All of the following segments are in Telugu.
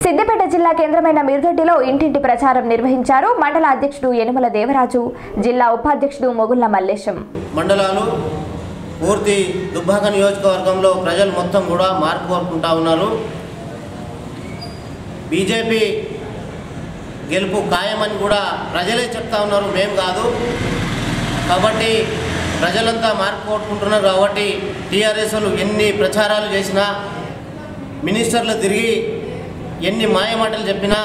సిద్దిపేట జిల్లా కేంద్రమైన మిర్దొడ్డిలో ఇంటింటి ప్రచారం నిర్వహించారు మండల అధ్యక్షుడు యనుమల దేవరాజు జిల్లా ఉపాధ్యక్షుడు మొగుళ్ల మల్లేశం మండలాలు పూర్తి దుబ్బాక నియోజకవర్గంలో ప్రజలు మొత్తం కూడా మార్పు కోరుకుంటా ఉన్నారు బీజేపీ గెలుపు ఖాయమని కూడా ప్రజలే చెప్తా ఉన్నారు మేము కాదు కాబట్టి ప్రజలంతా మార్పు కోరుకుంటున్నారు కాబట్టి టీఆర్ఎస్లు ఎన్ని ప్రచారాలు చేసినా మినిస్టర్లు తిరిగి ఎన్ని మాయమాటలు చెప్పినా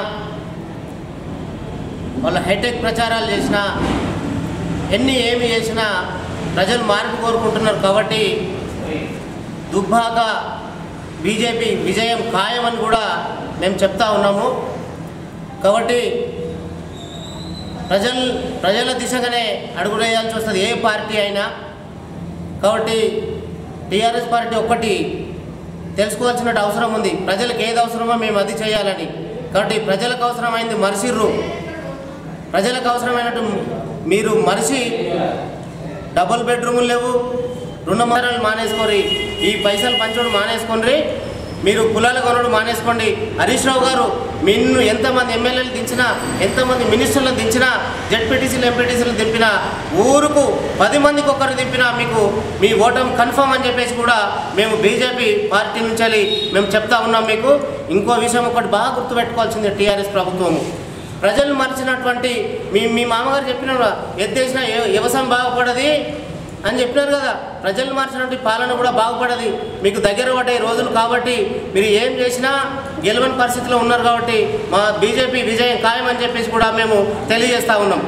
వాళ్ళ హైటెక్ ప్రచారాలు చేసినా ఎన్ని ఏమి చేసినా ప్రజలు మార్పు కోరుకుంటున్నారు కాబట్టి దుబ్బాక బీజేపీ విజయం ఖాయమని కూడా మేము చెప్తా ఉన్నాము కాబట్టి ప్రజల్ ప్రజల దిశగానే అడుగులేయాల్సి వస్తుంది ఏ పార్టీ అయినా కాబట్టి టీఆర్ఎస్ పార్టీ ఒక్కటి తెలుసుకోవాల్సిన అవసరం ఉంది ప్రజలకు ఏది అవసరమో మేము అది చేయాలని కాబట్టి ప్రజలకు అవసరమైంది మరిసిర్రు ప్రజలకు అవసరమైనట్టు మీరు మనిషి డబుల్ బెడ్రూములు లేవు రుణమారాలు మానేసుకోరి ఈ పైసలు పంచడం మానేసుకోండి మీరు కులాలు కొనడం మానేసుకోండి హరీష్ రావు గారు నిన్ను ఎంతమంది ఎమ్మెల్యేలు దించినా ఎంతమంది మినిస్టర్లను దించినా జెడ్పీటీసీలు ఎంపీటీసీలు దింపినా ఊరుకు పది మందికి ఒక్కరు దింపినా మీకు మీ ఓటం కన్ఫర్మ్ అని చెప్పేసి కూడా మేము బీజేపీ పార్టీ నుంచి మేము చెప్తా ఉన్నాం మీకు ఇంకో విషయం ఒకటి బాగా గుర్తుపెట్టుకోవాల్సింది టీఆర్ఎస్ ప్రభుత్వము ప్రజలు మరిచినటువంటి మీ మీ మామగారు చెప్పినారు ఎత్తేసిన వ్యవసాయం బాగుపడది అని చెప్పినారు కదా ప్రజలు మార్చినటువంటి పాలన కూడా బాగుపడది మీకు దగ్గర పడ్డే రోజులు కాబట్టి మీరు ఏం చేసినా గెలవని పరిస్థితిలో ఉన్నారు కాబట్టి మా బీజేపీ విజయం ఖాయమని చెప్పేసి కూడా మేము తెలియజేస్తా ఉన్నాం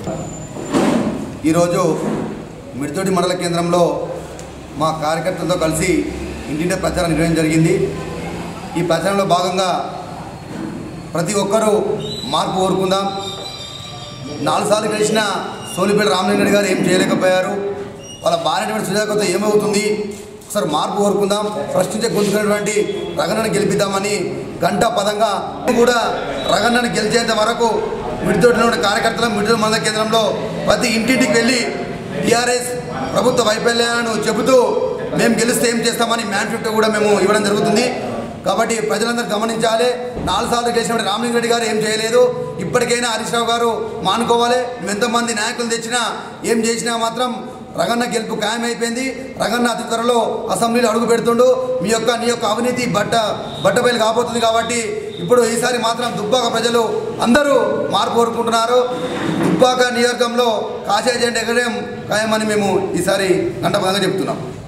ఈరోజు మిడితోటి మండల కేంద్రంలో మా కార్యకర్తలతో కలిసి ఇంటింటి ప్రచారం నిర్వహించడం జరిగింది ఈ ప్రచారంలో భాగంగా ప్రతి ఒక్కరూ మార్పు కోరుకుందాం నాలుగు సార్లు గెలిచిన సోలిపేట రామలింగడి గారు ఏం చేయలేకపోయారు వాళ్ళ భార్య సుజాకతో ఏమవుతుంది ఒకసారి మార్పు కోరుకుందాం ప్రశ్నించే గొంతుకున్నటువంటి రగన్నను గెలిపిద్దామని గంట పదంగా కూడా రగన్నను గెలిచేంత వరకు మిడితోటిలో ఉన్న కార్యకర్తలు మిడితోటి మండల కేంద్రంలో ప్రతి ఇంటింటికి వెళ్ళి టీఆర్ఎస్ ప్రభుత్వ వైఫల్యాలను చెబుతూ మేము గెలిస్తే ఏం చేస్తామని మేనిఫెస్టో కూడా మేము ఇవ్వడం జరుగుతుంది కాబట్టి ప్రజలందరూ గమనించాలి నాలుగు సార్లు గెలిచిన రామలింగరెడ్డి గారు ఏం చేయలేదు ఇప్పటికైనా హరీష్ రావు గారు మానుకోవాలి మేము ఎంతమంది నాయకులు తెచ్చినా ఏం చేసినా మాత్రం రగన్న గెలుపు ఖాయమైపోయింది రగన్న అతి త్వరలో అసెంబ్లీలో అడుగు పెడుతుండు మీ యొక్క నీ యొక్క అవినీతి బట్ట బట్టబయలు కాబోతుంది కాబట్టి ఇప్పుడు ఈసారి మాత్రం దుబ్బాక ప్రజలు అందరూ మార్పు కోరుకుంటున్నారు దుబ్బాక నియోజకంలో కాశీ జెండా ఎగరేం ఖాయమని మేము ఈసారి గంటపదంగా చెప్తున్నాం